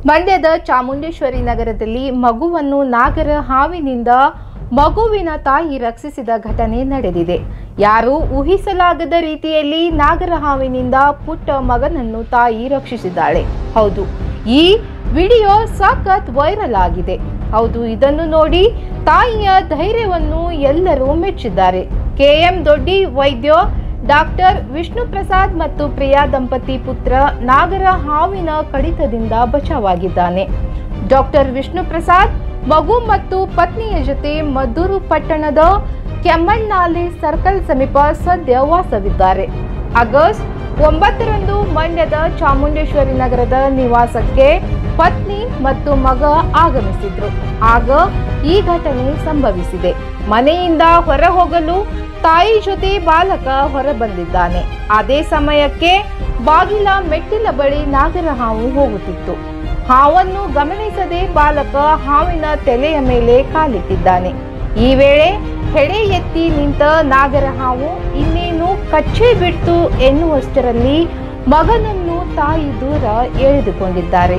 ಮಂಡ್ಯದ ಚಾಮುಂಡೇಶ್ವರಿ ನಗರದಲ್ಲಿ ಮಗುವನ್ನು ನಾಗರ ಹಾವಿನಿಂದ ಮಗುವಿನ ತಾಯಿ ರಕ್ಷಿಸಿದ ಘಟನೆ ನಡೆದಿದೆ ಯಾರೂ ಊಹಿಸಲಾಗದ ರೀತಿಯಲ್ಲಿ ನಾಗರ ಹಾವಿನಿಂದ ಪುಟ್ಟ ಮಗನನ್ನು ತಾಯಿ ರಕ್ಷಿಸಿದ್ದಾಳೆ ಹೌದು ಈ ವಿಡಿಯೋ ಸಖತ್ ವೈರಲ್ ಆಗಿದೆ ಹೌದು ಇದನ್ನು ನೋಡಿ ತಾಯಿಯ ಧೈರ್ಯವನ್ನು ಎಲ್ಲರೂ ಮೆಚ್ಚಿದ್ದಾರೆ ಕೆಎಂ ದೊಡ್ಡಿ ವೈದ್ಯ ಡಾಕ್ಟರ್ ವಿಷ್ಣು ಪ್ರಸಾದ್ ಮತ್ತು ಪ್ರಿಯಾ ದಂಪತಿ ಪುತ್ರ ನಾಗರ ಹಾವಿನ ಕಡಿತದಿಂದ ಬಚಾವಾಗಿದ್ದಾನೆ ಡಾಕ್ಟರ್ ವಿಷ್ಣು ಪ್ರಸಾದ್ ಮಗು ಮತ್ತು ಪತ್ನಿಯ ಜೊತೆ ಮದ್ದೂರು ಪಟ್ಟಣದ ಕೆಮ್ಮಣ್ಣಾಲೆ ಸರ್ಕಲ್ ಸಮೀಪ ಸದ್ಯ ವಾಸವಿದ್ದಾರೆ ಆಗಸ್ಟ್ ಒಂಬತ್ತರಂದು ಮಂಡ್ಯದ ಚಾಮುಂಡೇಶ್ವರಿ ನಗರದ ನಿವಾಸಕ್ಕೆ ಪತ್ನಿ ಮತ್ತು ಮಗ ಆಗಮಿಸಿದ್ರು ಆಗ ಈ ಘಟನೆ ಸಂಭವಿಸಿದೆ ಮನೆಯಿಂದ ಹೊರ ಹೋಗಲು ತಾಯಿ ಜೊತೆ ಬಾಲಕ ಹೊರ ಬಂದಿದ್ದಾನೆ ಅದೇ ಸಮಯಕ್ಕೆ ಬಾಗಿಲ ಮೆಟ್ಟಿಲ ಬಳಿ ನಾಗರಹಾವು ಹೋಗುತ್ತಿತ್ತು ಹಾವನ್ನು ಗಮನಿಸದೆ ಬಾಲಕ ಹಾವಿನ ತಲೆಯ ಮೇಲೆ ಕಾಲಿಟ್ಟಿದ್ದಾನೆ ಈ ವೇಳೆ ಹೆಡೆ ಎತ್ತಿ ನಿಂತ ನಾಗರಹಾವು ಇನ್ನೇನು ಕಚ್ಚೆ ಬಿಡ್ತು ಎನ್ನುವಷ್ಟರಲ್ಲಿ ಮಗನನ್ನು ತಾಯಿ ದೂರ ಎಳೆದುಕೊಂಡಿದ್ದಾರೆ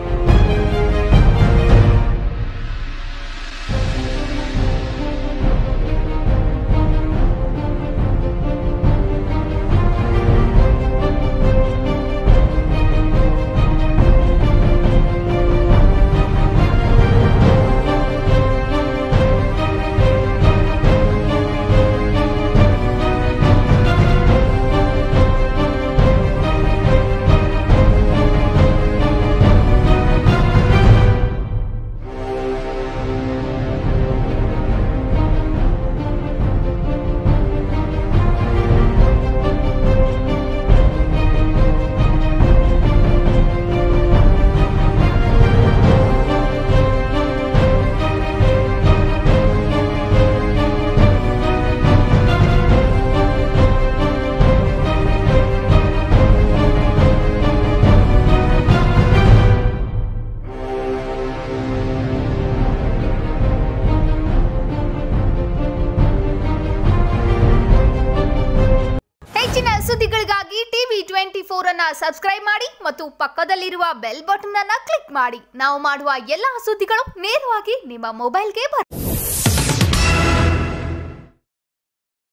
ಹೆಚ್ಚಿನ ಸುದ್ದಿಗಳಿಗಾಗಿ ಟಿವಿ ಟ್ವೆಂಟಿ ಫೋರ್ ಅನ್ನ ಸಬ್ಸ್ಕ್ರೈಬ್ ಮಾಡಿ ಮತ್ತು ಪಕ್ಕದಲ್ಲಿರುವ ಬೆಲ್ ಬಟನ್ ಅನ್ನ ಕ್ಲಿಕ್ ಮಾಡಿ ನಾವು ಮಾಡುವ ಎಲ್ಲಾ ಸುದ್ದಿಗಳು ನೇರವಾಗಿ ನಿಮ್ಮ ಮೊಬೈಲ್ಗೆ ಬರುತ್ತೆ